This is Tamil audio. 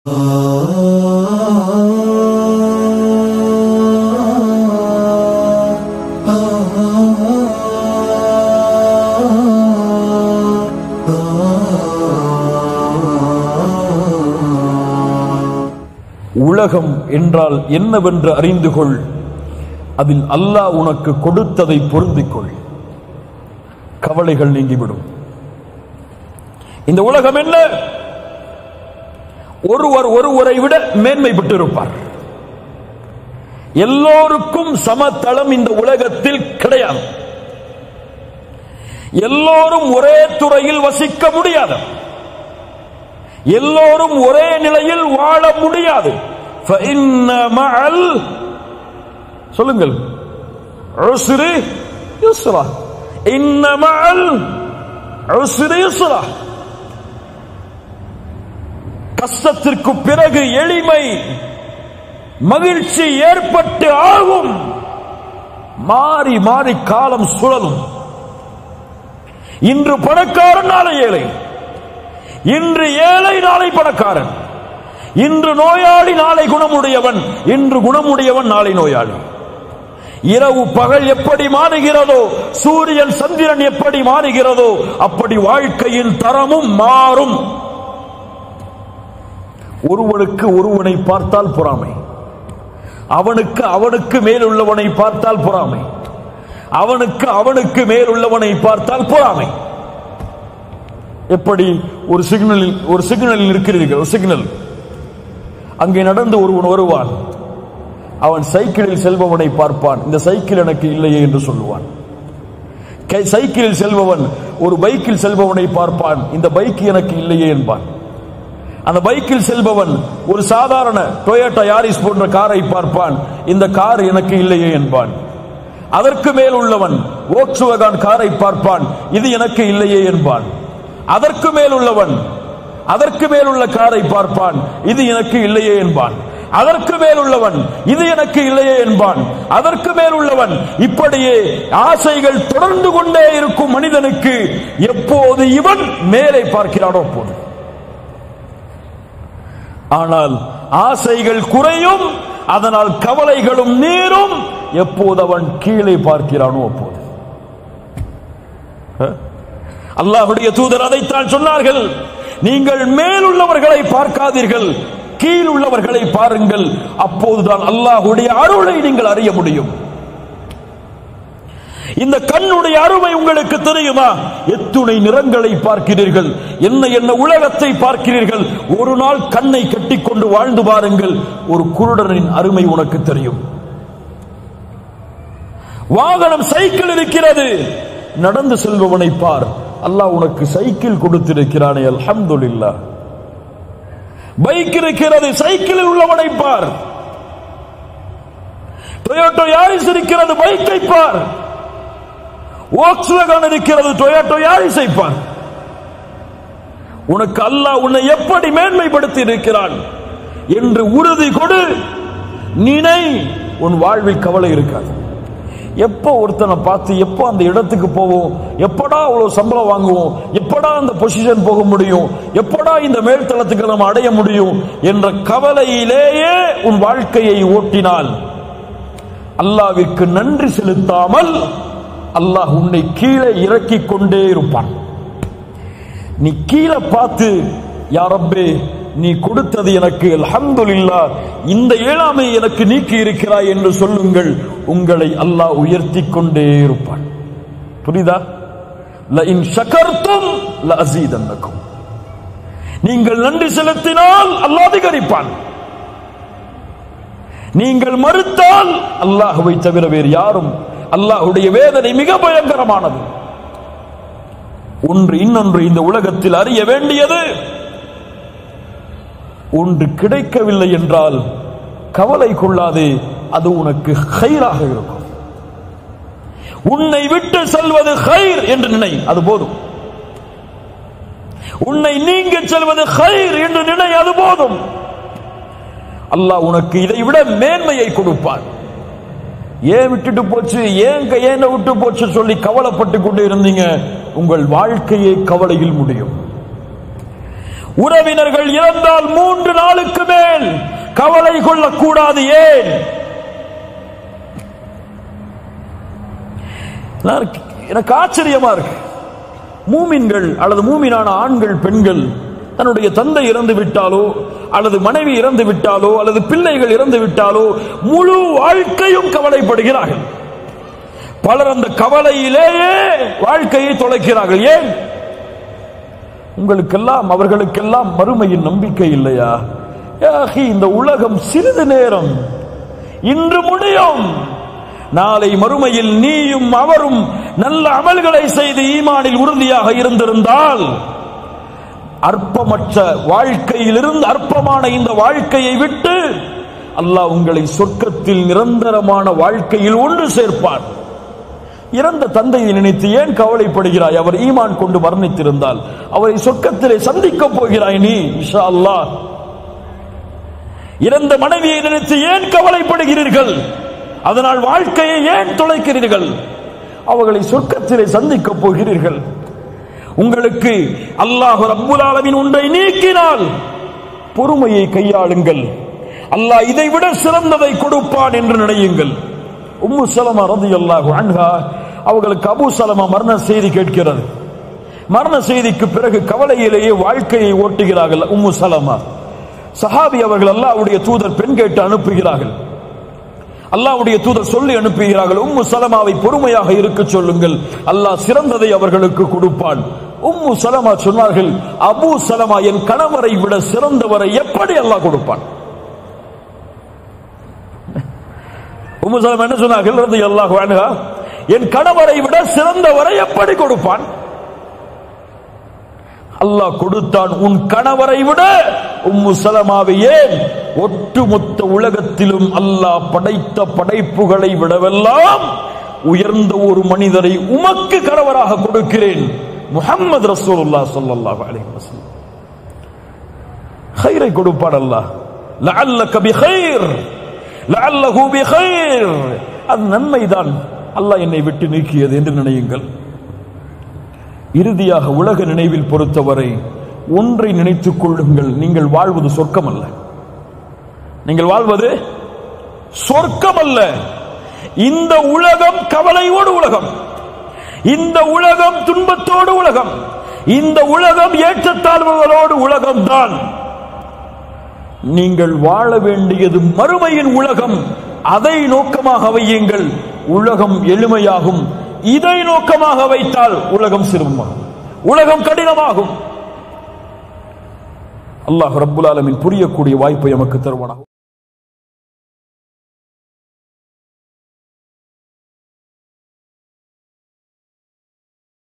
உலகம் என்றால் என்னவென்று அறிந்து கொள் அதில் அல்லாஹ் உனக்கு கொடுத்ததை பொருந்திக் கொள் கவலைகள் நீங்கிவிடும் இந்த உலகம் என்ன ஒருவர் ஒருவரை விட மேன்மை பெற்றிருப்பார் எல்லோருக்கும் சமதளம் இந்த உலகத்தில் கிடையாது எல்லோரும் ஒரே துறையில் வசிக்க முடியாது எல்லோரும் ஒரே நிலையில் வாழ முடியாது فإن مع ال- சொல்லுங்கள் عسر يسرا إن مع العسر يسرا கஷ்டத்திற்கு பிறகு எளிமை மகிழ்ச்சி ஏற்பட்டு ஆகும் மாறி மாறி காலம் சுழலும் இன்று பணக்காரன் நாளை ஏழை இன்று ஏழை நாளை பணக்காரன் இன்று நோயாளி நாளை குணமுடையவன் இன்று குணமுடையவன் நாளை நோயாளி இரவு பகல் எப்படி மாறுகிறதோ சூரியன் சந்திரன் எப்படி மாறுகிறதோ அப்படி வாழ்க்கையின் தரமும் மாறும் ஒருவனுக்கு ஒருவனை பார்த்தால் பொறாமை அவனுக்கு அவனுக்கு மேல் உள்ளவனை பார்த்தால் பொறாமை அவனுக்கு அவனுக்கு மேல் உள்ளவனை பார்த்தால் பொறாமை எப்படி ஒரு சிக்னலில் ஒரு சிக்னலில் இருக்கிறீர்கள் ஒரு சிக்னல் அங்கே நடந்து ஒருவன் வருவான் அவன் சைக்கிளில் செல்பவனை பார்ப்பான் இந்த சைக்கிள் எனக்கு இல்லையே என்று சொல்லுவான் கை- சைக்கிளில் செல்பவன் ஒரு பைக்கில் செல்பவனை பார்ப்பான் இந்த பைக் எனக்கு இல்லையே என்பான் அந்த பைக்கில் செல்பவன் ஒரு சாதாரண டொயோட்டா யாரிஸ் போன்ற காரை பார்ப்பான் இந்த கார் எனக்கு இல்லையே என்பான் அதற்கு மேல் உள்ளவன் ஓக்சுவகான் காரை பார்ப்பான் இது எனக்கு இல்லையே என்பான் அதற்கு மேல் உள்ளவன் அதற்கு மேல் உள்ள காரை பார்ப்பான் இது எனக்கு இல்லையே என்பான் அதற்கு மேல் உள்ளவன் இது எனக்கு இல்லையே என்பான் அதற்கு மேல் உள்ளவன் இப்படியே ஆசைகள் தொடர்ந்து கொண்டே இருக்கும் மனிதனுக்கு எப்போது இவன் மேலே பார்க்கிறானோ போதும் ஆனால் ஆசைகள் குறையும் அதனால் கவலைகளும் நீரும் எப்போது அவன் கீழே பார்க்கிறானோ அப்போது அஹ்? அல்லாஹ்வுடைய தூதர் அதைத்தான் சொன்னார்கள் நீங்கள் மேலுள்ளவர்களை பார்க்காதீர்கள் கீழ் உள்ளவர்களை பாருங்கள் அப்போதுதான் அல்லாஹ்வுடைய அருளை நீங்கள் அறிய முடியும் இந்த கண்ணுடைய அருமை உங்களுக்கு தெரியுமா எத்துணை நிறங்களை பார்க்கிறீர்கள் என்ன என்ன உலகத்தை பார்க்கிறீர்கள் ஒரு நாள் கண்ணை கட்டிக்கொண்டு வாழ்ந்து பாருங்கள் ஒரு குருடனின் அருமை உனக்கு தெரியும் வாகனம் சைக்கிள் இருக்கிறது நடந்து செல்பவனை பார் அல்லாஹ் உனக்கு சைக்கிள் கொடுத்திருக்கிறானே அல்ஹம்துலில்லாஹ் பைக் இருக்கிறது சைக்கிளில் உள்ளவனை பார் டொயோட்டோ யாரிஸ் இருக்கிறது பைக்கை பார் ஓக்ஸ்வேகன் இருக்கிறது டொயோட்டோ யாரிஸை பார் உனக்கு அல்லாஹ் உன்னை எப்படி மேன்மைப்படுத்தி இருக்கிறான் என்று உறுதி கொடு நினை உன் வாழ்வில் கவலை இருக்காது எப்போ ஒருத்தனை பார்த்து எப்போ அந்த இடத்துக்கு போவோம் எப்படா அவ்வளவு சம்பளம் வாங்குவோம் எப்படா அந்த பொசிஷன் போக முடியும் எப்படா இந்த மேல்தளத்துக்கு நம்ம அடைய முடியும் என்ற கவலையிலேயே உன் வாழ்க்கையை ஓட்டினால் அல்லாவிற்கு நன்றி செலுத்தாமல் அல்லாஹ் உன்னை கீழே இறக்கிக் கொண்டே இருப்பான் நீ கீழே பார்த்து யா ரப்பே நீ கொடுத்தது எனக்கு அல்ஹம்துலில்லா இந்த ஏழாமை எனக்கு நீக்கி இருக்கிறாய் என்று சொல்லுங்கள் உங்களை அல்லாஹ் உயர்த்தி கொண்டே இருப்பான் புரியுதா லஇன் ஷகர்தும் லஅஸீதன்னக்கும் நீங்கள் நன்றி செலுத்தினால் அல்லாஹ் அதிகரிப்பான் நீங்கள் மறுத்தால் அல்லாஹ்வை தவிர வேறு யாரும் அல்லாஹ்வுடைய வேதனை மிக பயங்கரமானது ஒன்று இன்னொன்று இந்த உலகத்தில் அறிய வேண்டியது ஒன்று கிடைக்கவில்லை என்றால் கவலை கொள்ளாதே அது உனக்கு ஹைராக இருக்கும் உன்னை விட்டு செல்வது ஹைர் என்று நினை அது போதும் உன்னை நீங்க செல்வது ஹைர் என்று நினை அது போதும் அல்லாஹ் உனக்கு இதை விட மேன்மையை கொடுப்பான் ஏன் விட்டுட்டு போச்சு ஏன் க- ஏன் விட்டு போச்சு சொல்லி கவலைப்பட்டு கொண்டு இருந்தீங்க உங்கள் வாழ்க்கையே கவலையில் முடியும் உறவினர்கள் இறந்தால் மூன்று நாளுக்கு கவலை கொள்ளக்கூடாது ஏன் நான் எனக்கு ஆச்சரியமா இருக்கு மூமின்கள் அல்லது மூமினான ஆண்கள் பெண்கள் தன்னுடைய தந்தை இறந்து விட்டாலோ அல்லது மனைவி இறந்து விட்டாலோ அல்லது பிள்ளைகள் இறந்து விட்டாலோ முழு வாழ்க்கையும் கவலைப்படுகிறார்கள் பலர் அந்த கவலையிலேயே வாழ்க்கையை தொலைக்கிறார்கள் ஏன் உங்களுக்கெல்லாம் அவர்களுக்கெல்லாம் மறுமையின் நம்பிக்கை இல்லையா யா அஹி, இந்த உலகம் சிறிது நேரம் இன்று முடியும் நாளை மறுமையில் நீயும் அவரும் நல்ல அமல்களை செய்து ஈமானில் உறுதியாக இருந்திருந்தால் அற்பமற்ற வாழ்க்கையிலிருந்து அற்பமான இந்த வாழ்க்கையை விட்டு அல்லாஹ் உங்களை சொர்க்கத்தில் நிரந்தரமான வாழ்க்கையில் ஒன்று சேர்ப்பான் இறந்த தந்தையை நினைத்து ஏன் கவலைப்படுகிறாய் அவர் ஈமான் கொண்டு மரணித்திருந்தால் அவரை சொர்க்கத்திலே சந்திக்கப் போகிறாய் நீ இஷா அல்லாஹ் இறந்த மனைவியை நினைத்து ஏன் கவலைப்படுகிறீர்கள் அதனால் வாழ்க்கையை ஏன் தொலைக்கிறீர்கள் அவர்களை சொர்க்கத்திலே சந்திக்கப் போகிறீர்கள் உங்களுக்கு அல்லாஹ் ரப்புல் ஆலமீன் ஒன்றை நீக்கினால் பொறுமையை கையாளுங்கள் அல்லாஹ் இதை விட சிறந்ததை கொடுப்பான் என்று நினையுங்கள் உம்மு சலமா ரலியல்லாஹு அன்ஹா அவர்களுக்கு அபூ சலமா மரண செய்தி கேட்கிறது மரண செய்திக்கு பிறகு கவலையிலேயே வாழ்க்கையை ஓட்டுகிறார்கள் உம்மு சலமா சஹாபி அவர்கள் அல்லாஹ்வுடைய தூதர் பெண் கேட்டு அனுப்புகிறார்கள் அல்லாஹ்வுடைய தூதர் சொல்லி அனுப்புகிறார்கள் உம்மு சலமாவை பொறுமையாக இருக்க சொல்லுங்கள் அல்லாஹ் சிறந்ததை அவர்களுக்கு கொடுப்பான் உம்மு சலமா சொன்னார்கள் அபூ சலமா என் கணவரை விட சிறந்தவரை எப்படி அல்லாஹ் கொடுப்பான் உம்மு சலமா என்ன சொன்னார்கள் ரலியல்லாஹு அன்ஹா என் கணவரை விட சிறந்தவரை எப்படி கொடுப்பான் அல்லாஹ் கொடுத்தான் உன் கணவரை விட உம்மு சலமாவை ஏன் ஒட்டுமொத்த உலகத்திலும் அல்லாஹ் படைத்த படைப்புகளை விடவெல்லாம் உயர்ந்த ஒரு மனிதரை உமக்கு கணவராக கொடுக்கிறேன் முஹம்மது ரசூலுல்லாஹ் ஸல்லல்லாஹு அலைஹி வஸல்லம் خيரை கொடுப்பான் அல்லாஹ் லஅல்லக பிகைர் லஅல்லஹு பிகைர் அது நன்மைதான் அல்லாஹ் என்னை விட்டு நீக்கியது என்று நினையுங்கள் இறுதியாக உலக நினைவில் பொறுத்தவரை ஒன்றை நினைத்துக் கொள்ளுங்கள் நீங்கள் வாழ்வது சொர்க்கம் அல்ல நீங்கள் வாழ்வது சொர்க்கம் அல்ல இந்த உலகம் கவலையோடு உலகம் இந்த உலகம் துன்பத்தோடு உலகம் இந்த உலகம் ஏற்றத்தாழ்வுகளோடு உலகம் தான் நீங்கள் வாழ வேண்டியது மறுமையின் உலகம் அதை நோக்கமாக வையுங்கள் உலகம் எளிமையாகும் இதை நோக்கமாக வைத்தால் உலகம் சிரமமாகும் உலகம் கடினமாகும் அல்லாஹ் ரப்புல் ஆலமீன் புரியக்கூடிய வாய்ப்பை நமக்கு தருவானாகும்